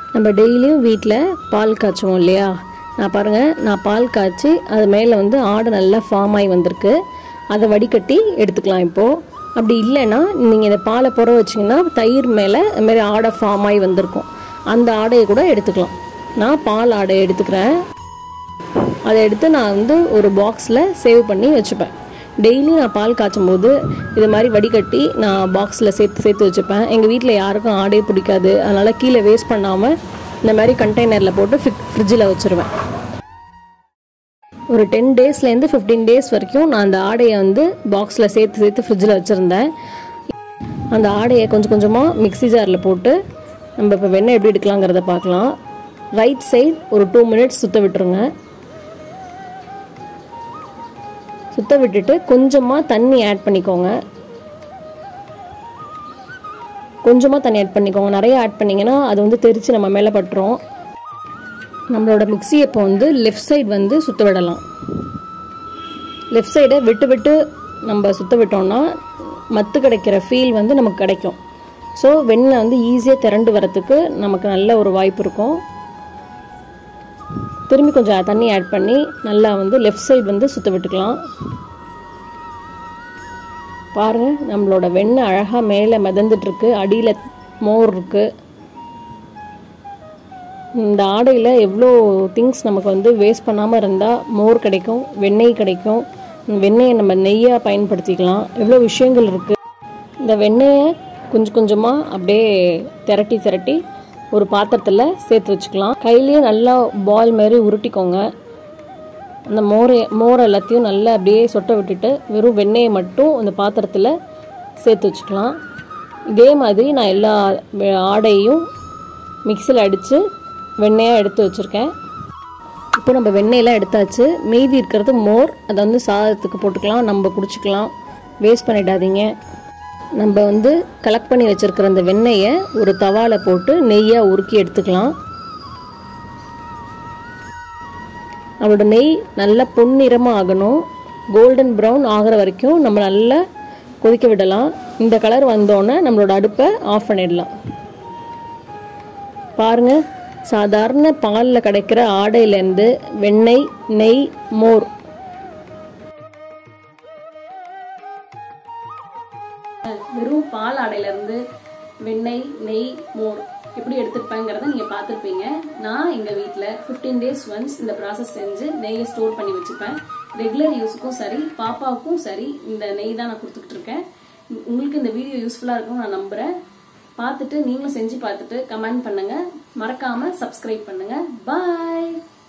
நம்ம டெய்லியும் வீட்டில் பால் காய்ச்சுவோம் இல்லையா நான் பாருங்கள் நான் பால் காய்ச்சி அது மேலே வந்து ஆடை நல்லா ஃபார்ம் ஆகி வந்திருக்கு அதை வடிகட்டி எடுத்துக்கலாம் இப்போது அப்படி இல்லைன்னா நீங்கள் இந்த பாலை புற வச்சிங்கன்னா தயிர் மேலே அது மாதிரி ஆடை ஃபார்ம் ஆகி வந்திருக்கும் அந்த ஆடையை கூட எடுத்துக்கலாம் நான் பால் ஆடையை எடுத்துக்கிறேன் அதை எடுத்து நான் வந்து ஒரு பாக்ஸில் சேவ் பண்ணி வச்சுப்பேன் டெய்லி நான் பால் காய்ச்சும் போது இது மாதிரி வடிகட்டி நான் பாக்ஸில் சேர்த்து சேர்த்து வச்சுப்பேன் எங்கள் வீட்டில் யாருக்கும் ஆடே பிடிக்காது அதனால் கீழே வேஸ்ட் பண்ணாமல் இந்த மாதிரி கண்டெய்னரில் போட்டு ஃபிக் ஃப்ரிட்ஜில் வச்சுருவேன் ஒரு டென் டேஸ்லேருந்து ஃபிஃப்டீன் டேஸ் வரைக்கும் நான் அந்த ஆடையை வந்து பாக்ஸில் சேர்த்து சேர்த்து ஃப்ரிட்ஜில் வச்சுருந்தேன் அந்த ஆடையை கொஞ்சம் கொஞ்சமாக மிக்ஸி ஜாரில் போட்டு நம்ம இப்போ வெண்ணெய் எப்படி எடுக்கலாங்கிறத பார்க்கலாம் ரைட் சைடு ஒரு டூ மினிட்ஸ் சுத்த விட்டுருங்க சுத்த விட்டுட்டு கொஞ்சமாக தண்ணி ஆட் பண்ணிக்கோங்க கொஞ்சமாக தண்ணி ஆட் பண்ணிக்கோங்க நிறைய ஆட் பண்ணிங்கன்னா அது வந்து தெரித்து நம்ம மேலே பட்டுரும் நம்மளோட மிக்ஸி இப்போ வந்து லெஃப்ட் சைடு வந்து சுத்த விடலாம் லெஃப்ட் சைடை விட்டு விட்டு நம்ம சுத்த விட்டோம்னா மத்து கிடைக்கிற ஃபீல் வந்து நமக்கு கிடைக்கும் ஸோ வெண்ணெய் வந்து ஈஸியாக திரண்டு வரத்துக்கு நமக்கு நல்ல ஒரு வாய்ப்பு இருக்கும் திரும்பி கொஞ்சம் தண்ணி ஆட் பண்ணி நல்லா வந்து லெஃப்ட் சைடு வந்து சுத்த விட்டுக்கலாம் பாருங்கள் நம்மளோட வெண்ணெய் அழகாக மேலே மிதந்துட்டுருக்கு அடியில் மோர் இருக்குது இந்த ஆடையில் எவ்வளோ திங்ஸ் நமக்கு வந்து வேஸ்ட் பண்ணாமல் இருந்தால் மோர் கிடைக்கும் வெண்ணெய் கிடைக்கும் வெண்ணெயை நம்ம நெய்யாக பயன்படுத்திக்கலாம் எவ்வளோ விஷயங்கள் இருக்குது இந்த வெண்ணெயை கொஞ்சம் கொஞ்சமாக அப்படியே திரட்டி திரட்டி ஒரு பாத்திரத்தில் சேர்த்து வச்சுக்கலாம் கையிலேயே நல்லா பால் மாதிரி உருட்டிக்கோங்க அந்த மோரை மோர் எல்லாத்தையும் நல்லா அப்படியே சொட்ட விட்டுட்டு வெறும் வெண்ணெயை மட்டும் அந்த பாத்திரத்தில் சேர்த்து வச்சுக்கலாம் இதே மாதிரி நான் எல்லா ஆடையும் மிக்சியில் அடித்து வெண்ணெயாக எடுத்து வச்சுருக்கேன் இப்போ நம்ம வெண்ணெயெல்லாம் எடுத்தாச்சு மீதி இருக்கிறது மோர் அதை வந்து சாதத்துக்கு போட்டுக்கலாம் நம்ம குடிச்சிக்கலாம் வேஸ்ட் பண்ணிடாதீங்க நம்ம வந்து கலெக்ட் பண்ணி வச்சுருக்கிற அந்த வெண்ணெயை ஒரு தவாவில் போட்டு நெய்யாக உருக்கி எடுத்துக்கலாம் நம்மளோட நெய் நல்லா பொன்னிறமாக ஆகணும் கோல்டன் ப்ரௌன் ஆகிற வரைக்கும் நம்ம நல்லா கொதிக்க விடலாம் இந்த கலர் வந்தோடனே நம்மளோட அடுப்பை ஆஃப் பண்ணிடலாம் பாருங்கள் சாதாரண பாலில் கிடைக்கிற ஆடையிலேருந்து வெண்ணெய் நெய் மோர் வெறும் பால் ஆடையிலேருந்து வெண்ணெய் நெய் மோர் எப்படி எடுத்துருப்பேங்கிறத நீங்கள் பார்த்துருப்பீங்க நான் எங்கள் வீட்டில் ஃபிஃப்டீன் டேஸ் ஒன்ஸ் இந்த ப்ராசஸ் செஞ்சு நெய்யை ஸ்டோர் பண்ணி வச்சுப்பேன் ரெகுலர் யூஸுக்கும் சரி பாப்பாவுக்கும் சரி இந்த நெய் தான் நான் கொடுத்துக்கிட்டு இருக்கேன் உங்களுக்கு இந்த வீடியோ யூஸ்ஃபுல்லாக இருக்கும்னு நான் நம்புகிறேன் பார்த்துட்டு நீங்களும் செஞ்சு பார்த்துட்டு கமெண்ட் பண்ணுங்கள் மறக்காமல் சப்ஸ்கிரைப் பண்ணுங்கள் பாய்